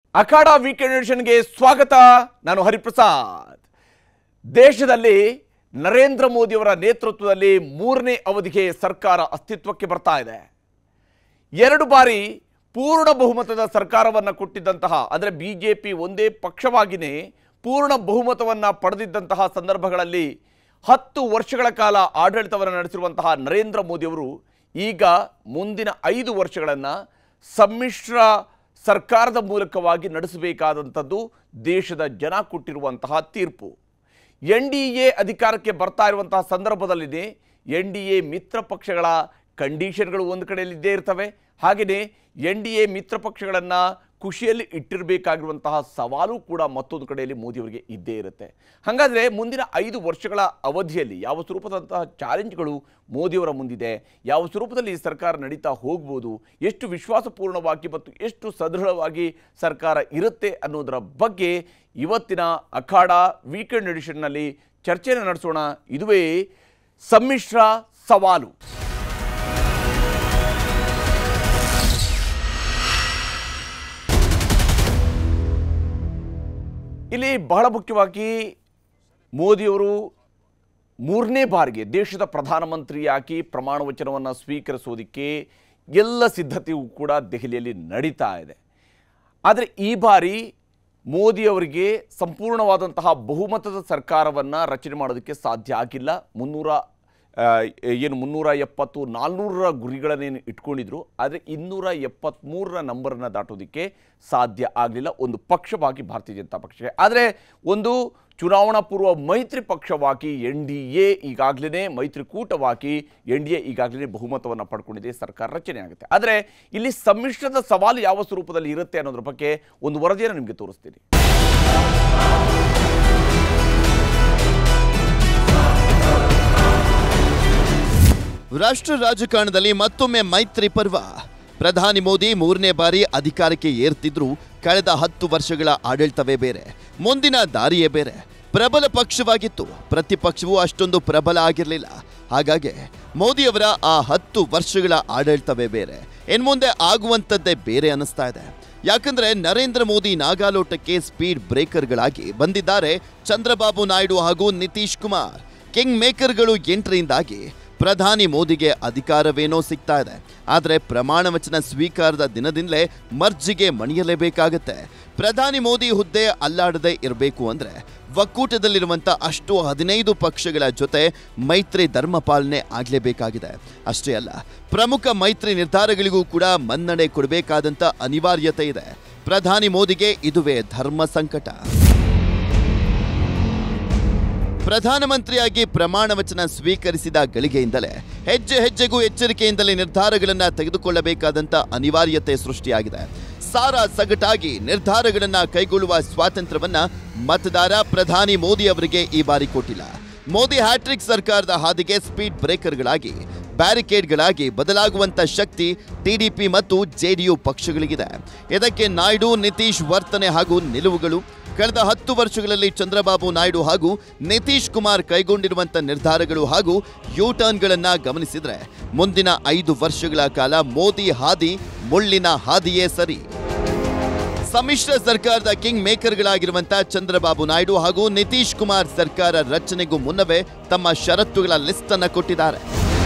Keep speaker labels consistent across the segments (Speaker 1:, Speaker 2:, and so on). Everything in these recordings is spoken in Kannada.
Speaker 1: ಅಖಾಡ ವೀಕೆಂಡ್ ಎಡಿಷನ್ಗೆ ಸ್ವಾಗತ ನಾನು ಹರಿಪ್ರಸಾದ್ ದೇಶದಲ್ಲಿ ನರೇಂದ್ರ ಮೋದಿಯವರ ನೇತೃತ್ವದಲ್ಲಿ ಮೂರನೇ ಅವಧಿಗೆ ಸರ್ಕಾರ ಅಸ್ತಿತ್ವಕ್ಕೆ ಬರ್ತಾ ಇದೆ ಎರಡು ಬಾರಿ ಪೂರ್ಣ ಬಹುಮತದ ಸರ್ಕಾರವನ್ನು ಕೊಟ್ಟಿದ್ದಂತಹ ಅಂದರೆ ಬಿ ಜೆ ಪಿ ಒಂದೇ ಪಕ್ಷವಾಗಿಯೇ ಪೂರ್ಣ ಬಹುಮತವನ್ನು ಪಡೆದಿದ್ದಂತಹ ಸಂದರ್ಭಗಳಲ್ಲಿ ಹತ್ತು ವರ್ಷಗಳ ಕಾಲ ಆಡಳಿತವನ್ನು ನಡೆಸಿರುವಂತಹ ನರೇಂದ್ರ ಮೋದಿಯವರು ಈಗ ಮುಂದಿನ ಐದು ವರ್ಷಗಳನ್ನು ಸಮ್ಮಿಶ್ರ ಸರ್ಕಾರದ ಮೂಲಕವಾಗಿ ನಡೆಸಬೇಕಾದಂಥದ್ದು ದೇಶದ ಜನ ಕೊಟ್ಟಿರುವಂತಹ ತೀರ್ಪು ಎನ್ ಡಿ ಎ ಅಧಿಕಾರಕ್ಕೆ ಬರ್ತಾ ಇರುವಂತಹ ಸಂದರ್ಭದಲ್ಲಿದೆ ಎನ್ ಡಿ ಎ ಮಿತ್ರ ಪಕ್ಷಗಳ ಕಂಡೀಷನ್ಗಳು ಒಂದು ಕಡೆಯಲ್ಲಿ ಇದ್ದೇ ಇರ್ತವೆ ಹಾಗೆಯೇ ಎನ್ ಡಿ ಎ ಮಿತ್ರ ಪಕ್ಷಗಳನ್ನು ಖುಷಿಯಲ್ಲಿ ಇಟ್ಟಿರಬೇಕಾಗಿರುವಂತಹ ಸವಾಲು ಕೂಡ ಮತ್ತೊಂದು ಕಡೆಯಲ್ಲಿ ಮೋದಿಯವರಿಗೆ ಇದ್ದೇ ಇರುತ್ತೆ ಹಾಗಾದರೆ ಮುಂದಿನ ಐದು ವರ್ಷಗಳ ಅವಧಿಯಲ್ಲಿ ಯಾವ ಸ್ವರೂಪದಂತಹ ಚಾಲೆಂಜ್ಗಳು ಮೋದಿಯವರ ಮುಂದಿದೆ ಯಾವ ಸ್ವರೂಪದಲ್ಲಿ ಈ ಸರ್ಕಾರ ನಡೀತಾ ಹೋಗ್ಬೋದು ಎಷ್ಟು ವಿಶ್ವಾಸಪೂರ್ಣವಾಗಿ ಮತ್ತು ಎಷ್ಟು ಸದೃಢವಾಗಿ ಸರ್ಕಾರ ಇರುತ್ತೆ ಅನ್ನೋದರ ಬಗ್ಗೆ ಇವತ್ತಿನ ಅಖಾಡ ವೀಕೆಂಡ್ ಎಡಿಷನ್ನಲ್ಲಿ ಚರ್ಚೆಯನ್ನು ನಡೆಸೋಣ ಇದುವೇ ಸಮ್ಮಿಶ್ರ ಸವಾಲು ಇಲ್ಲಿ ಬಹಳ ಮುಖ್ಯವಾಗಿ ಮೋದಿಯವರು ಮೂರನೇ ಬಾರಿಗೆ ದೇಶದ ಪ್ರಧಾನಮಂತ್ರಿಯಾಗಿ ಪ್ರಮಾಣ ವಚನವನ್ನು ಸ್ವೀಕರಿಸೋದಕ್ಕೆ ಎಲ್ಲ ಸಿದ್ಧತೆಯೂ ಕೂಡ ದೆಹಲಿಯಲ್ಲಿ ನಡೀತಾ ಇದೆ ಆದರೆ ಈ ಬಾರಿ ಮೋದಿಯವರಿಗೆ ಸಂಪೂರ್ಣವಾದಂತಹ ಬಹುಮತದ ಸರ್ಕಾರವನ್ನು ರಚನೆ ಮಾಡೋದಕ್ಕೆ ಸಾಧ್ಯ ಆಗಿಲ್ಲ ಮುನ್ನೂರ ಆ, ಏನು ಮುನ್ನೂರ ಎಪ್ಪತ್ತು ನಾಲ್ನೂರರ ಗುರಿಗಳನ್ನೇನು ಇಟ್ಕೊಂಡಿದ್ರು ಆದರೆ ಇನ್ನೂರ ಎಪ್ಪತ್ತ್ಮೂರರ ನಂಬರನ್ನು ದಾಟೋದಕ್ಕೆ ಸಾಧ್ಯ ಆಗಲಿಲ್ಲ ಒಂದು ಪಕ್ಷವಾಗಿ ಭಾರತೀಯ ಜನತಾ ಪಕ್ಷಕ್ಕೆ ಆದರೆ ಒಂದು ಚುನಾವಣಾ ಪೂರ್ವ ಮೈತ್ರಿ ಪಕ್ಷವಾಗಿ ಎನ್ ಡಿ ಎ ಈಗಾಗಲೇ ಮೈತ್ರಿಕೂಟವಾಗಿ ಎನ್ ಡಿ ಎ ಈಗಾಗಲೇ ಬಹುಮತವನ್ನು ಪಡ್ಕೊಂಡಿದೆ ಸರ್ಕಾರ ರಚನೆ ಆಗುತ್ತೆ ಆದರೆ ಇಲ್ಲಿ ಸಮ್ಮಿಶ್ರದ ಸವಾಲು ಯಾವ ಸ್ವರೂಪದಲ್ಲಿ ಇರುತ್ತೆ ಅನ್ನೋದ್ರ ಬಗ್ಗೆ ಒಂದು ವರದಿಯನ್ನು ನಿಮಗೆ ತೋರಿಸ್ತೀನಿ
Speaker 2: ರಾಷ್ಟ್ರ ರಾಜಕಾರಣದಲ್ಲಿ ಮತ್ತೊಮ್ಮೆ ಮೈತ್ರಿ ಪರ್ವ ಪ್ರಧಾನಿ ಮೋದಿ ಮೂರನೇ ಬಾರಿ ಅಧಿಕಾರಕ್ಕೆ ಏರ್ತಿದ್ರು ಕಳೆದ ಹತ್ತು ವರ್ಷಗಳ ಆಡಳಿತವೇ ಬೇರೆ ಮುಂದಿನ ದಾರಿಯೇ ಬೇರೆ ಪ್ರಬಲ ಪಕ್ಷವಾಗಿತ್ತು ಪ್ರತಿಪಕ್ಷವೂ ಅಷ್ಟೊಂದು ಪ್ರಬಲ ಆಗಿರಲಿಲ್ಲ ಹಾಗಾಗಿ ಮೋದಿಯವರ ಆ ಹತ್ತು ವರ್ಷಗಳ ಆಡಳಿತವೇ ಬೇರೆ ಇನ್ಮುಂದೆ ಆಗುವಂಥದ್ದೇ ಬೇರೆ ಅನ್ನಿಸ್ತಾ ಇದೆ ಯಾಕಂದ್ರೆ ನರೇಂದ್ರ ಮೋದಿ ನಾಗಾಲೋಟಕ್ಕೆ ಸ್ಪೀಡ್ ಬ್ರೇಕರ್ಗಳಾಗಿ ಬಂದಿದ್ದಾರೆ ಚಂದ್ರಬಾಬು ನಾಯ್ಡು ಹಾಗೂ ನಿತೀಶ್ ಕುಮಾರ್ ಕಿಂಗ್ ಮೇಕರ್ಗಳು ಎಂಟರಿಂದಾಗಿ ಪ್ರಧಾನಿ ಮೋದಿಗೆ ಅಧಿಕಾರವೇನೋ ಸಿಗ್ತಾ ಇದೆ ಆದರೆ ಪ್ರಮಾಣ ವಚನ ಸ್ವೀಕಾರದ ದಿನದಿಂದಲೇ ಮರ್ಜಿಗೆ ಮಣಿಯಲೇಬೇಕಾಗತ್ತೆ ಪ್ರಧಾನಿ ಮೋದಿ ಹುದ್ದೆ ಅಲ್ಲಾಡದೆ ಇರಬೇಕು ಅಂದ್ರೆ ಒಕ್ಕೂಟದಲ್ಲಿರುವಂಥ ಅಷ್ಟು ಹದಿನೈದು ಪಕ್ಷಗಳ ಜೊತೆ ಮೈತ್ರಿ ಧರ್ಮ ಪಾಲನೆ ಆಗಲೇಬೇಕಾಗಿದೆ ಅಷ್ಟೇ ಅಲ್ಲ ಪ್ರಮುಖ ಮೈತ್ರಿ ನಿರ್ಧಾರಗಳಿಗೂ ಕೂಡ ಮನ್ನಣೆ ಕೊಡಬೇಕಾದಂಥ ಅನಿವಾರ್ಯತೆ ಇದೆ ಪ್ರಧಾನಿ ಮೋದಿಗೆ ಇದುವೇ ಧರ್ಮ ಸಂಕಟ ಪ್ರಧಾನಮಂತ್ರಿಯಾಗಿ ಪ್ರಮಾಣ ವಚನ ಸ್ವೀಕರಿಸಿದ ಗಳಿಗೆಯಿಂದಲೇ ಹೆಜ್ಜೆ ಹೆಜ್ಜೆಗೂ ಎಚ್ಚರಿಕೆಯಿಂದಲೇ ನಿರ್ಧಾರಗಳನ್ನ ತೆಗೆದುಕೊಳ್ಳಬೇಕಾದಂತ ಅನಿವಾರ್ಯತೆ ಸೃಷ್ಟಿಯಾಗಿದೆ ಸಾರಾ ಸಗಟಾಗಿ ನಿರ್ಧಾರಗಳನ್ನ ಕೈಗೊಳ್ಳುವ ಸ್ವಾತಂತ್ರ್ಯವನ್ನ ಮತದಾರ ಪ್ರಧಾನಿ ಮೋದಿ ಅವರಿಗೆ ಈ ಬಾರಿ ಕೊಟ್ಟಿಲ್ಲ ಮೋದಿ ಹ್ಯಾಟ್ರಿಕ್ ಸರ್ಕಾರದ ಹಾದಿಗೆ ಸ್ಪೀಡ್ ಬ್ರೇಕರ್ಗಳಾಗಿ ಬ್ಯಾರಿಕೇಡ್ಗಳಾಗಿ ಬದಲಾಗುವಂತ ಶಕ್ತಿ ಟಿಡಿಪಿ ಮತ್ತು ಜೆಡಿಯು ಪಕ್ಷಗಳಿಗಿದೆ ಇದಕ್ಕೆ ನಾಯ್ಡು ನಿತೀಶ್ ವರ್ತನೆ ಹಾಗೂ ನಿಲುವುಗಳು ಕಳೆದ ಹತ್ತು ವರ್ಷಗಳಲ್ಲಿ ಚಂದ್ರಬಾಬು ನಾಯ್ಡು ಹಾಗೂ ನಿತೀಶ್ ಕುಮಾರ್ ಕೈಗೊಂಡಿರುವಂಥ ನಿರ್ಧಾರಗಳು ಹಾಗೂ ಯೂ ಟರ್ನ್ಗಳನ್ನ ಗಮನಿಸಿದ್ರೆ ಮುಂದಿನ ಐದು ವರ್ಷಗಳ ಕಾಲ ಮೋದಿ ಹಾದಿ ಮುಳ್ಳಿನ ಹಾದಿಯೇ ಸರಿ ಸಮ್ಮಿಶ್ರ ಸರ್ಕಾರದ ಕಿಂಗ್ ಮೇಕರ್ಗಳಾಗಿರುವಂಥ ಚಂದ್ರಬಾಬು ನಾಯ್ಡು ಹಾಗೂ ನಿತೀಶ್ ಕುಮಾರ್ ಸರ್ಕಾರ ರಚನೆಗೂ ಮುನ್ನವೇ ತಮ್ಮ ಷರತ್ತುಗಳ ಲಿಸ್ಟ್ ಅನ್ನ ಕೊಟ್ಟಿದ್ದಾರೆ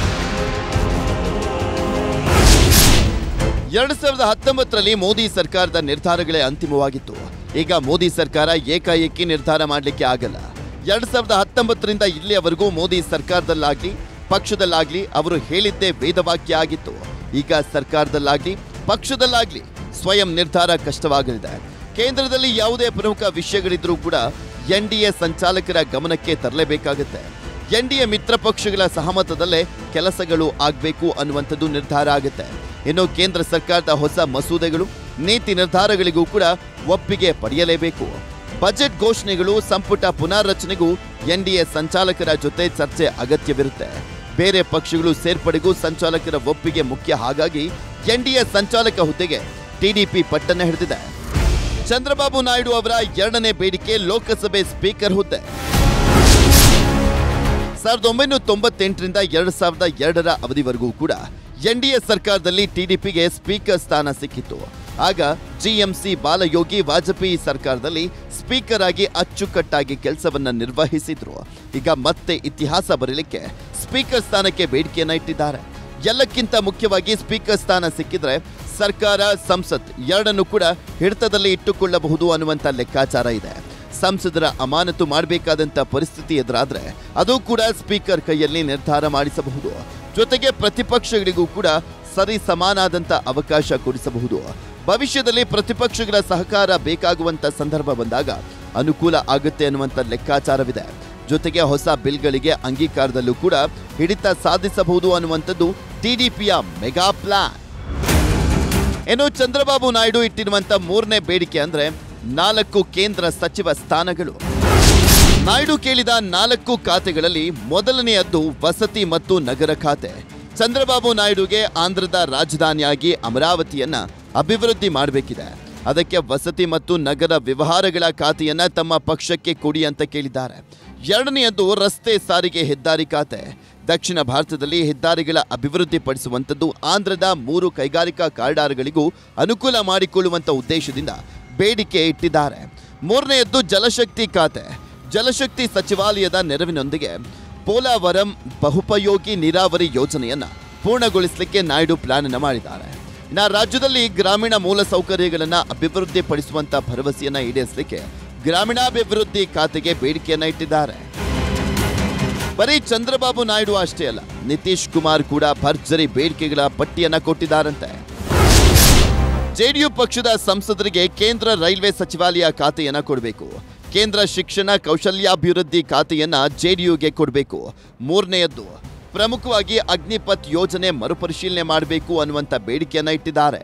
Speaker 2: ಎರಡ್ ಸಾವಿರದ ಹತ್ತೊಂಬತ್ತರಲ್ಲಿ ಮೋದಿ ಸರ್ಕಾರದ ನಿರ್ಧಾರಗಳೇ ಅಂತಿಮವಾಗಿತ್ತು ಈಗ ಮೋದಿ ಸರ್ಕಾರ ಏಕಾಏಕಿ ನಿರ್ಧಾರ ಮಾಡಲಿಕ್ಕೆ ಆಗಲ್ಲ ಎರಡ್ ಸಾವಿರದ ಹತ್ತೊಂಬತ್ತರಿಂದ ಇಲ್ಲಿಯವರೆಗೂ ಮೋದಿ ಸರ್ಕಾರದಲ್ಲಾಗ್ಲಿ ಪಕ್ಷದಲ್ಲಾಗ್ಲಿ ಅವರು ಹೇಳಿದ್ದೇ ವೇದವಾಕ್ಯ ಆಗಿತ್ತು ಈಗ ಸರ್ಕಾರದಲ್ಲಾಗ್ಲಿ ಪಕ್ಷದಲ್ಲಾಗ್ಲಿ ಸ್ವಯಂ ನಿರ್ಧಾರ ಕಷ್ಟವಾಗಲಿದೆ ಕೇಂದ್ರದಲ್ಲಿ ಯಾವುದೇ ಪ್ರಮುಖ ವಿಷಯಗಳಿದ್ರೂ ಕೂಡ ಎನ್ ಡಿ ಎ ಸಂಚಾಲಕರ ಗಮನಕ್ಕೆ ತರಲೇಬೇಕಾಗುತ್ತೆ ಎನ್ ಡಿ ಎ ಮಿತ್ರ ಪಕ್ಷಗಳ ಸಹಮತದಲ್ಲೇ ಕೆಲಸಗಳು ಆಗಬೇಕು ಅನ್ನುವಂಥದ್ದು ನಿರ್ಧಾರ ಆಗುತ್ತೆ ಇನ್ನು ಕೇಂದ್ರ ಸರ್ಕಾರದ ಹೊಸ ಮಸೂದೆಗಳು ನೀತಿ ನಿರ್ಧಾರಗಳಿಗೂ ಕೂಡ ಒಪ್ಪಿಗೆ ಪಡೆಯಲೇಬೇಕು ಬಜೆಟ್ ಘೋಷಣೆಗಳು ಸಂಪುಟ ಪುನಾರಚನೆಗೂ ಎನ್ ಡಿ ಎ ಸಂಚಾಲಕರ ಜೊತೆ ಚರ್ಚೆ ಅಗತ್ಯವಿರುತ್ತೆ ಬೇರೆ ಪಕ್ಷಗಳು ಸೇರ್ಪಡೆಗೂ ಸಂಚಾಲಕರ ಒಪ್ಪಿಗೆ ಮುಖ್ಯ ಹಾಗಾಗಿ ಎನ್ ಡಿ ಎ ಸಂಚಾಲಕ ಹುದ್ದೆಗೆ ಟಿಡಿಪಿ ಪಟ್ಟಣ ಹಿಡಿದಿದೆ ಚಂದ್ರಬಾಬು ನಾಯ್ಡು ಅವರ ಎರಡನೇ ಬೇಡಿಕೆ ಲೋಕಸಭೆ ಸ್ಪೀಕರ್ ಹುದ್ದೆ ಸಾವಿರದ ಒಂಬೈನೂರ ತೊಂಬತ್ತೆಂಟರಿಂದ ಎರಡು ಸಾವಿರದ ಎರಡರ ಅವಧಿವರೆಗೂ ಕೂಡ ಎನ್ ಡಿ ಎ ಸರ್ಕಾರದಲ್ಲಿ ಟಿಡಿಪಿಗೆ ಸ್ಪೀಕರ್ ಸ್ಥಾನ ಸಿಕ್ಕಿತ್ತು ಆಗ ಜಿಎಂಸಿ ಬಾಲಯೋಗಿ ವಾಜಪೇಯಿ ಸರ್ಕಾರದಲ್ಲಿ ಸ್ಪೀಕರ್ ಆಗಿ ಅಚ್ಚುಕಟ್ಟಾಗಿ ಕೆಲಸವನ್ನ ನಿರ್ವಹಿಸಿದ್ರು ಈಗ ಮತ್ತೆ ಇತಿಹಾಸ ಬರೀಲಿಕ್ಕೆ ಸ್ಪೀಕರ್ ಸ್ಥಾನಕ್ಕೆ ಬೇಡಿಕೆಯನ್ನ ಇಟ್ಟಿದ್ದಾರೆ ಎಲ್ಲಕ್ಕಿಂತ ಮುಖ್ಯವಾಗಿ ಸ್ಪೀಕರ್ ಸ್ಥಾನ ಸಿಕ್ಕಿದ್ರೆ ಸರ್ಕಾರ ಸಂಸತ್ ಎರಡನ್ನು ಕೂಡ ಹಿಡಿತದಲ್ಲಿ ಇಟ್ಟುಕೊಳ್ಳಬಹುದು ಅನ್ನುವಂಥ ಲೆಕ್ಕಾಚಾರ ಇದೆ ಸಂಸದರ ಅಮಾನತು ಮಾಡಬೇಕಾದಂಥ ಪರಿಸ್ಥಿತಿ ಎದುರಾದ್ರೆ ಅದು ಕೂಡ ಸ್ಪೀಕರ್ ಕೈಯಲ್ಲಿ ನಿರ್ಧಾರ ಮಾಡಿಸಬಹುದು ಜೊತೆಗೆ ಪ್ರತಿಪಕ್ಷಗಳಿಗೂ ಕೂಡ ಸರಿ ಸಮಾನಾದಂಥ ಅವಕಾಶ ಕೊಡಿಸಬಹುದು ಭವಿಷ್ಯದಲ್ಲಿ ಪ್ರತಿಪಕ್ಷಗಳ ಸಹಕಾರ ಬೇಕಾಗುವಂತ ಸಂದರ್ಭ ಬಂದಾಗ ಅನುಕೂಲ ಆಗುತ್ತೆ ಅನ್ನುವಂಥ ಲೆಕ್ಕಾಚಾರವಿದೆ ಜೊತೆಗೆ ಹೊಸ ಬಿಲ್ಗಳಿಗೆ ಅಂಗೀಕಾರದಲ್ಲೂ ಕೂಡ ಹಿಡಿತ ಸಾಧಿಸಬಹುದು ಅನ್ನುವಂಥದ್ದು ಟಿಡಿಪಿಯ ಮೆಗಾ ಪ್ಲಾನ್ ಇನ್ನು ಚಂದ್ರಬಾಬು ನಾಯ್ಡು ಇಟ್ಟಿರುವಂತ ಮೂರನೇ ಬೇಡಿಕೆ ಅಂದ್ರೆ ನಾಲ್ಕು ಕೇಂದ್ರ ಸಚಿವ ಸ್ಥಾನಗಳು ನಾಯ್ಡು ಕೇಳಿದ ನಾಲ್ಕು ಖಾತೆಗಳಲ್ಲಿ ಮೊದಲನೆಯದ್ದು ವಸತಿ ಮತ್ತು ನಗರ ಖಾತೆ ಚಂದ್ರಬಾಬು ನಾಯ್ಡುಗೆ ಆಂಧ್ರದ ರಾಜಧಾನಿಯಾಗಿ ಅಮರಾವತಿಯನ್ನ ಅಭಿವೃದ್ಧಿ ಮಾಡಬೇಕಿದೆ ಅದಕ್ಕೆ ವಸತಿ ಮತ್ತು ನಗರ ವ್ಯವಹಾರಗಳ ಖಾತೆಯನ್ನ ತಮ್ಮ ಪಕ್ಷಕ್ಕೆ ಕೊಡಿ ಅಂತ ಕೇಳಿದ್ದಾರೆ ಎರಡನೆಯದ್ದು ರಸ್ತೆ ಸಾರಿಗೆ ಹೆದ್ದಾರಿ ಖಾತೆ ದಕ್ಷಿಣ ಭಾರತದಲ್ಲಿ ಹೆದ್ದಾರಿಗಳ ಅಭಿವೃದ್ಧಿ ಪಡಿಸುವಂಥದ್ದು ಆಂಧ್ರದ ಮೂರು ಕೈಗಾರಿಕಾ ಕಾರಿಡಾರ್ಗಳಿಗೂ ಅನುಕೂಲ ಮಾಡಿಕೊಳ್ಳುವಂಥ ಉದ್ದೇಶದಿಂದ ಬೇಡಿಕೆ ಇಟ್ಟಿದ್ದಾರೆ ಮೂರನೆಯದ್ದು ಜಲಶಕ್ತಿ ಖಾತೆ ಜಲಶಕ್ತಿ ಸಚಿವಾಲಯದ ನೆರವಿನೊಂದಿಗೆ ಪೋಲಾವರಂ ಬಹುಪಯೋಗಿ ನೀರಾವರಿ ಯೋಜನೆಯನ್ನ ಪೂರ್ಣಗೊಳಿಸಲಿಕ್ಕೆ ನಾಯ್ಡು ಪ್ಲಾನ್ ಅನ್ನು ಮಾಡಿದ್ದಾರೆ ಇನ್ನು ರಾಜ್ಯದಲ್ಲಿ ಗ್ರಾಮೀಣ ಮೂಲಸೌಕರ್ಯಗಳನ್ನು ಅಭಿವೃದ್ಧಿ ಪಡಿಸುವಂತ ಭರವಸೆಯನ್ನ ಈಡೇರಿಸಲಿಕ್ಕೆ ಗ್ರಾಮೀಣಾಭಿವೃದ್ಧಿ ಖಾತೆಗೆ ಬೇಡಿಕೆಯನ್ನ ಇಟ್ಟಿದ್ದಾರೆ ಬರೀ ಚಂದ್ರಬಾಬು ನಾಯ್ಡು ಅಷ್ಟೇ ಅಲ್ಲ ನಿತೀಶ್ ಕುಮಾರ್ ಕೂಡ ಭರ್ಜರಿ ಬೇಡಿಕೆಗಳ ಪಟ್ಟಿಯನ್ನ ಕೊಟ್ಟಿದ್ದಾರಂತೆ ಜೆಡಿಯು ಪಕ್ಷದ ಸಂಸದರಿಗೆ ಕೇಂದ್ರ ರೈಲ್ವೆ ಸಚಿವಾಲಯ ಖಾತೆಯನ್ನ ಕೊಡಬೇಕು ಕೇಂದ್ರ ಶಿಕ್ಷಣ ಕೌಶಲ್ಯಾಭಿವೃದ್ಧಿ ಖಾತೆಯನ್ನ ಜೆಡಿಯುಗೆ ಕೊಡಬೇಕು ಮೂರನೆಯದ್ದು ಪ್ರಮುಖವಾಗಿ ಅಗ್ನಿಪಥ್ ಯೋಜನೆ ಮರುಪರಿಶೀಲನೆ ಮಾಡಬೇಕು ಅನ್ನುವಂಥ ಬೇಡಿಕೆಯನ್ನ ಇಟ್ಟಿದ್ದಾರೆ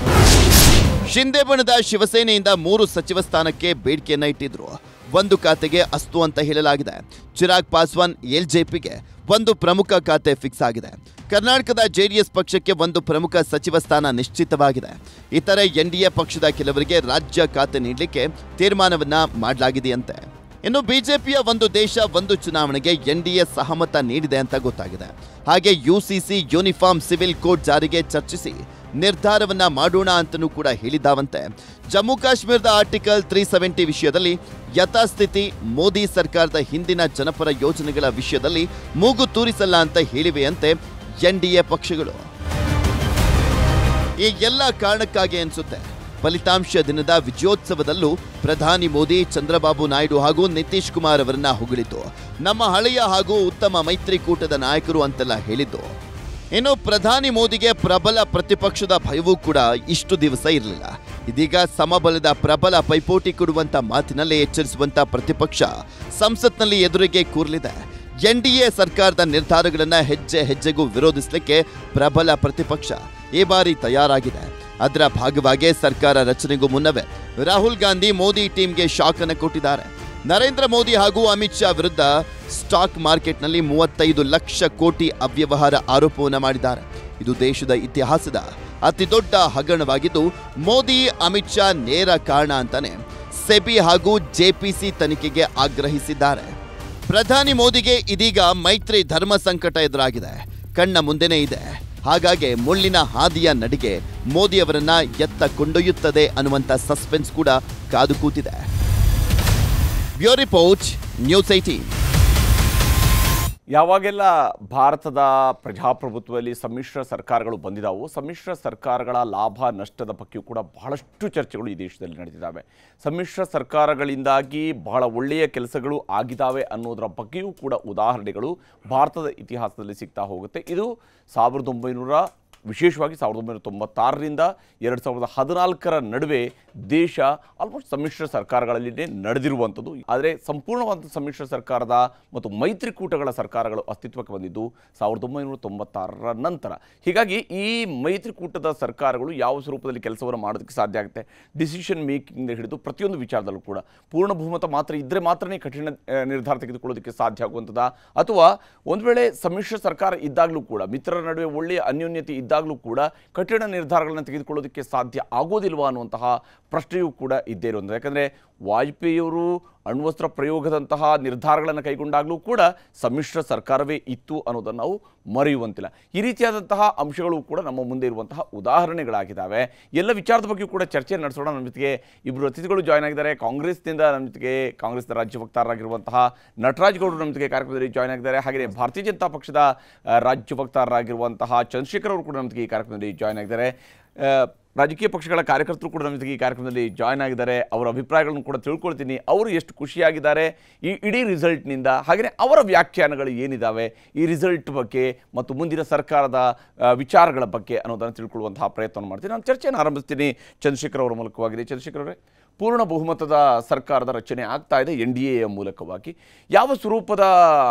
Speaker 2: ಶಿಂದೆ ಬಣದ ಶಿವಸೇನೆಯಿಂದ ಮೂರು ಸಚಿವ ಸ್ಥಾನಕ್ಕೆ ಬೇಡಿಕೆಯನ್ನ ಇಟ್ಟಿದ್ರು ಒಂದು ಖಾತೆಗೆ ಅಸ್ತು ಅಂತ ಹೇಳಲಾಗಿದೆ ಚಿರಾಗ್ ಪಾಸ್ವಾನ್ ಎಲ್ಜೆಪಿಗೆ ಒಂದು ಪ್ರಮುಖ ಖಾತೆ ಫಿಕ್ಸ್ ಆಗಿದೆ ಕರ್ನಾಟಕದ ಜೆಡಿಎಸ್ ಪಕ್ಷಕ್ಕೆ ಒಂದು ಪ್ರಮುಖ ಸಚಿವ ಸ್ಥಾನ ನಿಶ್ಚಿತವಾಗಿದೆ ಇತರೆ ಎನ್ಡಿಎ ಪಕ್ಷದ ಕೆಲವರಿಗೆ ರಾಜ್ಯ ಖಾತೆ ನೀಡಲಿಕ್ಕೆ ತೀರ್ಮಾನವನ್ನ ಮಾಡಲಾಗಿದೆಯಂತೆ ಇನ್ನು ಬಿಜೆಪಿಯ ಒಂದು ದೇಶ ಒಂದು ಚುನಾವಣೆಗೆ ಎನ್ಡಿಎ ಸಹಮತ ನೀಡಿದೆ ಅಂತ ಗೊತ್ತಾಗಿದೆ ಹಾಗೆ ಯುಸಿಸಿ ಯೂನಿಫಾರ್ಮ್ ಸಿವಿಲ್ ಕೋಡ್ ಜಾರಿಗೆ ಚರ್ಚಿಸಿ ನಿರ್ಧಾರವನ್ನ ಮಾಡೋಣ ಅಂತಲೂ ಕೂಡ ಹೇಳಿದ್ದಾವಂತೆ ಜಮ್ಮು ಕಾಶ್ಮೀರದ ಆರ್ಟಿಕಲ್ ತ್ರೀ ಸೆವೆಂಟಿ ವಿಷಯದಲ್ಲಿ ಯಥಾಸ್ಥಿತಿ ಮೋದಿ ಸರ್ಕಾರದ ಹಿಂದಿನ ಜನಪರ ಯೋಜನೆಗಳ ವಿಷಯದಲ್ಲಿ ಮೂಗು ತೂರಿಸಲ್ಲ ಅಂತ ಹೇಳಿವೆಯಂತೆ ಎನ್ಡಿಎ ಪಕ್ಷಗಳು ಈ ಎಲ್ಲ ಕಾರಣಕ್ಕಾಗಿ ಅನಿಸುತ್ತೆ ಫಲಿತಾಂಶ ದಿನದ ವಿಜಯೋತ್ಸವದಲ್ಲೂ ಪ್ರಧಾನಿ ಮೋದಿ ಚಂದ್ರಬಾಬು ನಾಯ್ಡು ಹಾಗೂ ನಿತೀಶ್ ಕುಮಾರ್ ಅವರನ್ನ ಹೊಗಳಿದ್ದು ನಮ್ಮ ಹಳೆಯ ಹಾಗೂ ಉತ್ತಮ ಮೈತ್ರಿಕೂಟದ ನಾಯಕರು ಅಂತೆಲ್ಲ ಹೇಳಿದ್ದು ಇನ್ನು ಪ್ರಧಾನಿ ಮೋದಿಗೆ ಪ್ರಬಲ ಪ್ರತಿಪಕ್ಷದ ಭಯವೂ ಕೂಡ ಇಷ್ಟು ದಿವಸ ಇರಲಿಲ್ಲ ಇದೀಗ ಸಮಬಲದ ಪ್ರಬಲ ಪೈಪೋಟಿ ಕೊಡುವಂತ ಮಾತಿನಲ್ಲೇ ಎಚ್ಚರಿಸುವಂತ ಪ್ರತಿಪಕ್ಷ ಸಂಸತ್ನಲ್ಲಿ ಎದುರಿಗೆ ಕೂರಲಿದೆ ಎನ್ಡಿಎ ಸರ್ಕಾರದ ನಿರ್ಧಾರಗಳನ್ನ ಹೆಜ್ಜೆ ಹೆಜ್ಜೆಗೂ ವಿರೋಧಿಸಲಿಕ್ಕೆ ಪ್ರಬಲ ಪ್ರತಿಪಕ್ಷ ಈ ಬಾರಿ ತಯಾರಾಗಿದೆ ಅದರ ಭಾಗವಾಗಿ ಸರ್ಕಾರ ರಚನೆಗೂ ಮುನ್ನವೇ ರಾಹುಲ್ ಗಾಂಧಿ ಮೋದಿ ಟೀಮ್ಗೆ ಶಾಕ್ ಅನ್ನು ಕೊಟ್ಟಿದ್ದಾರೆ ನರೇಂದ್ರ ಮೋದಿ ಹಾಗೂ ಅಮಿತ್ ಶಾ ವಿರುದ್ಧ ಸ್ಟಾಕ್ ಮಾರ್ಕೆಟ್ನಲ್ಲಿ ಮೂವತ್ತೈದು ಲಕ್ಷ ಕೋಟಿ ಅವ್ಯವಹಾರ ಆರೋಪವನ್ನು ಮಾಡಿದ್ದಾರೆ ಇದು ದೇಶದ ಇತಿಹಾಸದ ಅತಿ ದೊಡ್ಡ ಹಗರಣವಾಗಿದ್ದು ಮೋದಿ ಅಮಿತ್ ಶಾ ನೇರ ಕಾರಣ ಅಂತಾನೆ ಸೆಬಿ ಹಾಗೂ ಜೆಪಿಸಿ ತನಿಖೆಗೆ ಆಗ್ರಹಿಸಿದ್ದಾರೆ ಪ್ರಧಾನಿ ಮೋದಿಗೆ ಇದೀಗ ಮೈತ್ರಿ ಧರ್ಮ ಸಂಕಟ ಎದುರಾಗಿದೆ ಕಣ್ಣ ಮುಂದೆನೇ ಇದೆ ಹಾಗಾಗಿ ಮುಳ್ಳಿನ ಹಾದಿಯ ನಡಿಗೆ ಮೋದಿ ಅವರನ್ನ ಎತ್ತ ಕೊಂಡೊಯ್ಯುತ್ತದೆ ಅನ್ನುವಂಥ ಸಸ್ಪೆನ್ಸ್ ಕೂಡ ಕಾದು ಕೂತಿದೆ ಬ್ಯೂರೋ ರಿಪೋರ್ಟ್ ನ್ಯೂಸ್ ಏಟೀನ್
Speaker 1: ಯಾವಾಗೆಲ್ಲ ಭಾರತದ ಪ್ರಜಾಪ್ರಭುತ್ವದಲ್ಲಿ ಸಮ್ಮಿಶ್ರ ಸರ್ಕಾರಗಳು ಬಂದಿದ್ದಾವು ಸಮ್ಮಿಶ್ರ ಸರ್ಕಾರಗಳ ಲಾಭ ನಷ್ಟದ ಬಗ್ಗೆಯೂ ಕೂಡ ಬಹಳಷ್ಟು ಚರ್ಚೆಗಳು ಈ ದೇಶದಲ್ಲಿ ನಡೆದಿದ್ದಾವೆ ಸಮ್ಮಿಶ್ರ ಸರ್ಕಾರಗಳಿಂದಾಗಿ ಬಹಳ ಒಳ್ಳೆಯ ಕೆಲಸಗಳು ಆಗಿದ್ದಾವೆ ಅನ್ನೋದರ ಬಗ್ಗೆಯೂ ಕೂಡ ಉದಾಹರಣೆಗಳು ಭಾರತದ ಇತಿಹಾಸದಲ್ಲಿ ಸಿಗ್ತಾ ಹೋಗುತ್ತೆ ಇದು ಸಾವಿರದ ಒಂಬೈನೂರ ವಿಶೇಷವಾಗಿ ಸಾವಿರದ ಒಂಬೈನೂರ ತೊಂಬತ್ತಾರರಿಂದ ಎರಡು ಸಾವಿರದ ಹದಿನಾಲ್ಕರ ನಡುವೆ ದೇಶ ಆಲ್ಮೋಸ್ಟ್ ಸಮ್ಮಿಶ್ರ ಸರ್ಕಾರಗಳಲ್ಲಿನೇ ನಡೆದಿರುವಂಥದ್ದು ಆದರೆ ಸಂಪೂರ್ಣವಾದ ಸಮ್ಮಿಶ್ರ ಸರ್ಕಾರದ ಮತ್ತು ಮೈತ್ರಿಕೂಟಗಳ ಸರ್ಕಾರಗಳು ಅಸ್ತಿತ್ವಕ್ಕೆ ಬಂದಿದ್ದು ಸಾವಿರದ ಒಂಬೈನೂರ ತೊಂಬತ್ತಾರರ ನಂತರ ಹೀಗಾಗಿ ಈ ಮೈತ್ರಿಕೂಟದ ಸರ್ಕಾರಗಳು ಯಾವ ಸ್ವರೂಪದಲ್ಲಿ ಕೆಲಸವನ್ನು ಮಾಡೋದಕ್ಕೆ ಸಾಧ್ಯ ಆಗುತ್ತೆ ಡಿಸಿಷನ್ ಮೇಕಿಂಗ್ ಹಿಡಿದು ಪ್ರತಿಯೊಂದು ವಿಚಾರದಲ್ಲೂ ಕೂಡ ಪೂರ್ಣ ಬಹುಮತ ಮಾತ್ರ ಇದ್ದರೆ ಮಾತ್ರನೇ ಕಠಿಣ ಆ, ನಿರ್ಧಾರ ತೆಗೆದುಕೊಳ್ಳೋದಕ್ಕೆ ಸಾಧ್ಯ ಆಗುವಂಥದ್ದು ಅಥವಾ ಒಂದು ವೇಳೆ ಸಮ್ಮಿಶ್ರ ಸರ್ಕಾರ ಇದ್ದಾಗಲೂ ಕೂಡ ಮಿತ್ರರ ನಡುವೆ ಒಳ್ಳೆಯ ಅನ್ಯೋನ್ಯತೆ ಇದ್ದಾಗಲೂ ಕೂಡ ಕಠಿಣ ನಿರ್ಧಾರಗಳನ್ನು ತೆಗೆದುಕೊಳ್ಳೋದಕ್ಕೆ ಸಾಧ್ಯ ಆಗೋದಿಲ್ವಾ ಅನ್ನುವಂತಹ ಪ್ರಶ್ನೆಯೂ ಕೂಡ ಇದ್ದೇ ಇರುವಂಥದ್ದು ಯಾಕಂದರೆ ವಾಜಪೇಯಿಯವರು ಅಣ್ವಸ್ತ್ರ ಪ್ರಯೋಗದಂತಹ ನಿರ್ಧಾರಗಳನ್ನು ಕೈಗೊಂಡಾಗಲೂ ಕೂಡ ಸಮ್ಮಿಶ್ರ ಸರ್ಕಾರವೇ ಇತ್ತು ಅನ್ನೋದನ್ನು ನಾವು ಮರೆಯುವಂತಿಲ್ಲ ಈ ರೀತಿಯಾದಂತಹ ಅಂಶಗಳು ಕೂಡ ನಮ್ಮ ಮುಂದೆ ಇರುವಂತಹ ಉದಾಹರಣೆಗಳಾಗಿದ್ದಾವೆ ಎಲ್ಲ ವಿಚಾರದ ಬಗ್ಗೆ ಕೂಡ ಚರ್ಚೆ ನಡೆಸೋಣ ನಮ್ಮ ಜೊತೆಗೆ ಇಬ್ಬರು ಅತಿಥಿಗಳು ಜಾಯ್ನ್ ಆಗಿದ್ದಾರೆ ಕಾಂಗ್ರೆಸ್ನಿಂದ ನಮ್ಮ ಜೊತೆಗೆ ಕಾಂಗ್ರೆಸ್ನ ರಾಜ್ಯ ವಕ್ತಾರರಾಗಿರುವಂತಹ ನಟರಾಜ್ ಗೌಡರು ನಮ್ಮ ಜೊತೆಗೆ ಕಾರ್ಯಕ್ರಮದಲ್ಲಿ ಜಾಯ್ನ್ ಆಗಿದ್ದಾರೆ ಹಾಗೆಯೇ ಭಾರತೀಯ ಜನತಾ ಪಕ್ಷದ ಆ, ರಾಜ್ಯ ವಕ್ತಾರರಾಗಿರುವಂತಹ ಚಂದ್ರಶೇಖರ್ ಅವರು ಕೂಡ ನಮ್ಮ ಜೊತೆಗೆ ಈ ಕಾರ್ಯಕ್ರಮದಲ್ಲಿ ಜಾಯ್ನ್ ಆಗಿದ್ದಾರೆ ಆ, ರಾಜಕೀಯ ಪಕ್ಷಗಳ ಕಾರ್ಯಕರ್ತರು ಕೂಡ ನಮ್ಮ ಜೊತೆಗೆ ಈ ಕಾರ್ಯಕ್ರಮದಲ್ಲಿ ಜಾಯ್ನ್ ಆಗಿದ್ದಾರೆ ಅವರ ಅಭಿಪ್ರಾಯಗಳನ್ನು ಕೂಡ ತಿಳ್ಕೊಳ್ತೀನಿ ಅವರು ಎಷ್ಟು ಖುಷಿಯಾಗಿದ್ದಾರೆ ಈ ಇಡೀ ರಿಸಲ್ಟ್ನಿಂದ ಹಾಗೆಯೇ ಅವರ ವ್ಯಾಖ್ಯಾನಗಳು ಏನಿದ್ದಾವೆ ಈ ರಿಸಲ್ಟ್ ಬಗ್ಗೆ ಮತ್ತು ಮುಂದಿನ ಸರ್ಕಾರದ ಆ, ವಿಚಾರಗಳ ಬಗ್ಗೆ ಅನ್ನೋದನ್ನು ತಿಳ್ಕೊಳ್ಳುವಂತಹ ಪ್ರಯತ್ನ ಮಾಡ್ತೀನಿ ನಾನು ಚರ್ಚೆಯನ್ನು ಆರಂಭಿಸ್ತೀನಿ ಚಂದ್ರಶೇಖರ್ ಅವರ ಮೂಲಕವಾಗಿದೆ ಚಂದ್ರಶೇಖರ್ ಅವರೇ ಪೂರ್ಣ ಬಹುಮತದ ಸರ್ಕಾರದ ರಚನೆ ಆಗ್ತಾ ಇದೆ ಎನ್ ಡಿ ಎಯ ಮೂಲಕವಾಗಿ ಯಾವ ಸ್ವರೂಪದ